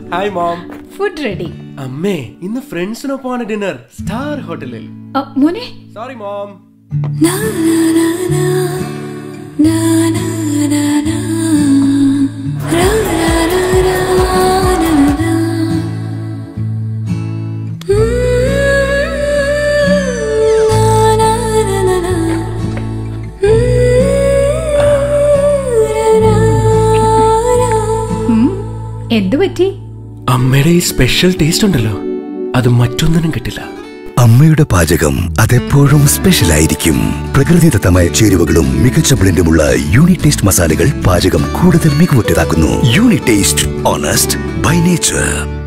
hi mom food ready അമ്മേ ഇന്ന് ഫ്രണ്ട്സിനൊപ്പമാണ് dinner star ഹോട്ടലിൽ മോനെ സോറി മോം എന്തു പറ്റി അമ്മയുടെ ഈ സ്പെഷ്യൽ ടേസ്റ്റ് ഉണ്ടല്ലോ അത് മറ്റൊന്നിനും കിട്ടില്ല അമ്മയുടെ പാചകം അതെപ്പോഴും സ്പെഷ്യൽ ആയിരിക്കും പ്രകൃതിദത്തമായ ചേരുവകളും മികച്ച ബ്ലെൻഡുമുള്ള യൂണിറ്റ് ടേസ്റ്റ് മസാലകൾ പാചകം കൂടുതൽ മികവുറ്റതാക്കുന്നു unit taste honest by nature